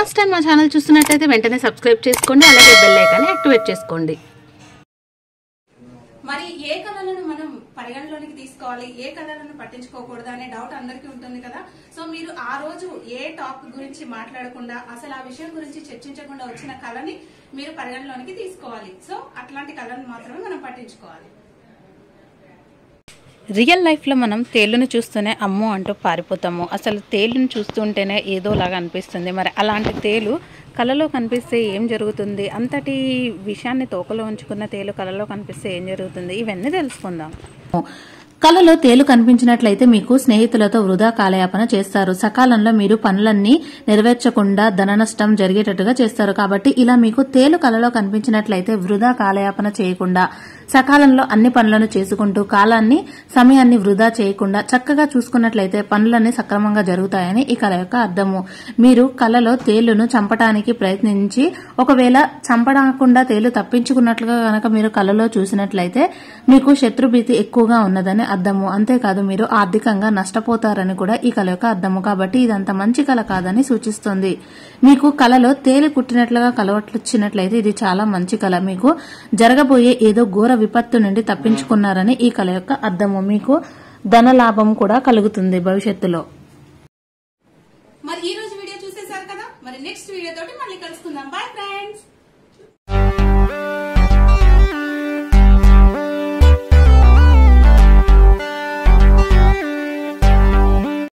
first time మా channel చూస్తున్నట్టయితే వెంటనే సబ్స్క్రైబ్ చేసుకోండి అలాగే బెల్ ఐకాన్ యాక్టివేట్ చేసుకోండి మరి ఏ కళలను మనం పరిగణలోనికి తీసుకోవాలి ఏ కళలను పట్టించుకోకూడదు అనే డౌట్ అందరికీ ఉంటుంది కదా సో మీరు ఆ రోజు ఏ టాపిక్ గురించి మాట్లాడకుండా అసలు ఆ విషయం గురించి చర్చించకుండా వచ్చిన కళని మీరు పరిగణలోనికి తీసుకోవాలి సో అట్లాంటి కళను మాత్రమే మనం పట్టించుకోవాలి రియల్ లైఫ్లో మనం తేలుని చూస్తూనే అమ్మో అంటూ పారిపోతాము అసలు తేలుని చూస్తుంటేనే ఏదోలాగా అనిపిస్తుంది మరి అలాంటి తేలు కలలో కనిపిస్తే ఏం జరుగుతుంది అంతటి విషయాన్ని తోకలో ఉంచుకున్న తేలు కలలో కనిపిస్తే ఏం జరుగుతుంది ఇవన్నీ తెలుసుకుందాం కలలో తేలు కనిపించినట్లయితే మీకు స్నేహితులతో వృధా కాలయాపన చేస్తారు సకాలంలో మీరు పనులన్నీ నెరవేర్చకుండా ధన నష్టం జరిగేటట్టుగా చేస్తారు కాబట్టి ఇలా మీకు తేలు కలలో కనిపించినట్లయితే వృధా కాలయాపన చేయకుండా సకాలంలో అన్ని పనులను చేసుకుంటూ కాలాన్ని సమయాన్ని వృధా చేయకుండా చక్కగా చూసుకున్నట్లయితే పనులన్నీ సక్రమంగా జరుగుతాయని ఈ కళ యొక్క అర్థము మీరు కళలో తేలును చంపడానికి ప్రయత్నించి ఒకవేళ చంపడానికి తేలు తప్పించుకున్నట్లుగా గనక మీరు కళలో చూసినట్లయితే మీకు శత్రుభీతి ఎక్కువగా ఉన్నదని అర్థము అంతేకాదు మీరు ఆర్థికంగా నష్టపోతారని కూడా ఈ కళ యొక్క అర్థము కాబట్టి ఇదంత మంచి కళ కాదని సూచిస్తుంది మీకు కళలో తేలి కుట్టినట్లుగా కలవట్లొచ్చినట్లయితే ఇది చాలా మంచి కళ మీకు జరగబోయే ఏదో ఘోర విపత్తు నుండి తప్పించుకున్నారని ఈ కళ యొక్క అర్థము మీకు ధన లాభం కూడా కలుగుతుంది భవిష్యత్తులో మరి ఈ రోజు వీడియో చూసేశారు కదా మరి నెక్స్ట్ వీడియో తోటి మళ్ళీ కలుసుకుందాం బాయ్ ఫ్రెండ్స్